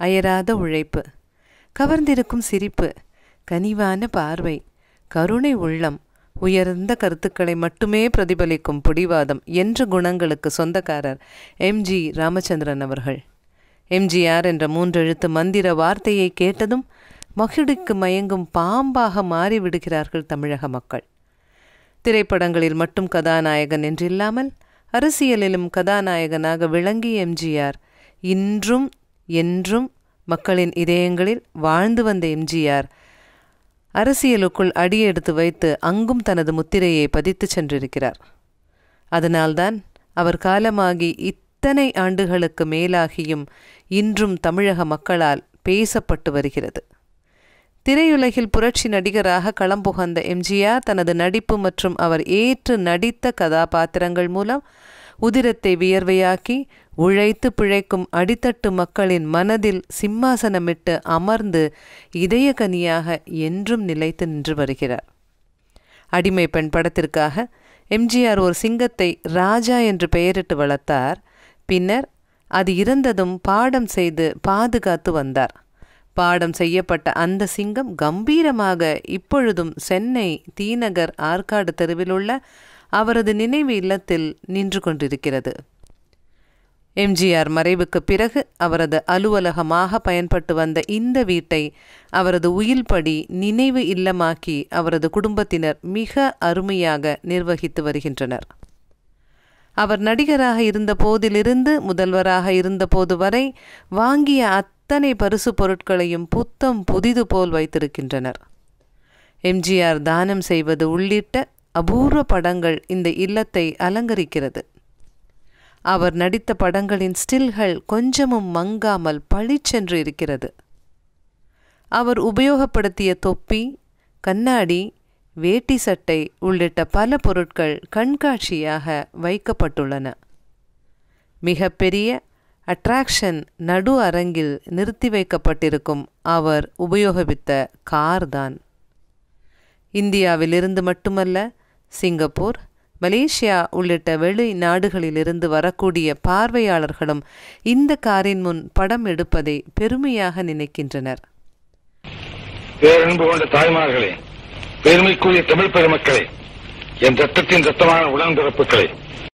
அயராத உழைப்பு கவர்ந்திருக்கும் சிரிப்பு கனிவான பார்வை கருணை உள்ளம் உயர்ந்த கருத்துக்களை மட்டுமே பிரதிபலிக்கும் பிடிவாதம் என்ற குணங்களுக்கு சொந்தக்காரர் எம்ஜி ராமச்சந்திரன் அவர்கள் எம்ஜிஆர் என்ற மூன்றெழுத்து மந்திர வார்த்தையை கேட்டதும் மகிழ்ச்சிக்கு மயங்கும் பாம்பாக மாறிவிடுகிறார்கள் தமிழக மக்கள் திரைப்படங்களில் மட்டும் கதாநாயகன் என்றில்லாமல் அரசியலிலும் கதாநாயகனாக விளங்கிய எம்ஜிஆர் இன்றும் என்றும் மக்களின் இதயங்களில் வாழ்ந்து வந்த எம்ஜிஆர் அரசியலுக்குள் அடியெடுத்து வைத்து அங்கும் தனது முத்திரையை பதித்து சென்றிருக்கிறார் அதனால்தான் அவர் காலமாகி இத்தனை ஆண்டுகளுக்கு மேலாகியும் இன்றும் தமிழக மக்களால் பேசப்பட்டு வருகிறது திரையுலகில் புரட்சி நடிகராக களம் புகந்த எம்ஜிஆர் தனது நடிப்பு மற்றும் அவர் ஏற்று நடித்த கதாபாத்திரங்கள் மூலம் உதிரத்தை வியர்வையாக்கி உழைத்து பிழைக்கும் அடித்தட்டு மக்களின் மனதில் சிம்மாசனமிட்டு அமர்ந்து இதயகனியாக என்றும் நிலைத்து நின்று வருகிறார் அடிமை பெண் படத்திற்காக எம்ஜிஆர் ஒரு சிங்கத்தை ராஜா என்று பெயரிட்டு வளர்த்தார் பின்னர் அது இறந்ததும் பாடம் செய்து பாதுகாத்து வந்தார் பாடம் செய்யப்பட்ட அந்த சிங்கம் கம்பீரமாக இப்பொழுதும் சென்னை தீநகர் ஆற்காடு தெருவில் உள்ள அவரது நினைவு இல்லத்தில் நின்று கொண்டிருக்கிறது எம்ஜிஆர் மறைவுக்கு பிறகு அவரது அலுவலகமாக பயன்பட்டு வந்த இந்த வீட்டை அவரது உயில்படி நினைவு இல்லமாக்கி அவரது குடும்பத்தினர் மிக அருமையாக நிர்வகித்து வருகின்றனர் அவர் நடிகராக இருந்த போதிலிருந்து முதல்வராக இருந்தபோது வரை வாங்கிய அத்தனை பரிசு பொருட்களையும் புத்தம் புதிது போல் வைத்திருக்கின்றனர் எம்ஜிஆர் தானம் செய்வது உள்ளிட்ட அபூர்வ படங்கள் இந்த இல்லத்தை அலங்கரிக்கிறது அவர் நடித்த படங்களின் ஸ்டில்கள் கொஞ்சமும் மங்காமல் பளிச்சென்று இருக்கிறது அவர் உபயோகப்படுத்திய தொப்பி கண்ணாடி வேட்டி சட்டை உள்ளிட்ட பல பொருட்கள் கண்காட்சியாக வைக்கப்பட்டுள்ளன மிகப்பெரிய அட்ராக்ஷன் நடு அரங்கில் நிறுத்தி வைக்கப்பட்டிருக்கும் அவர் உபயோகித்த கார் தான் இந்தியாவிலிருந்து மட்டுமல்ல சிங்கப்பூர் மலேசியா உள்ளிட்ட வெளி நாடுகளிலிருந்து வரக்கூடிய பார்வையாளர்களும் இந்த காரின் முன் படம் எடுப்பதை பெருமையாக நினைக்கின்றனர் பேரன்பு கொண்ட தாய்மார்களே பெருமைக்குரிய தமிழ் பெருமக்களே என் ரத்தத்தின் ரத்தமான உடன்பிறப்புகளே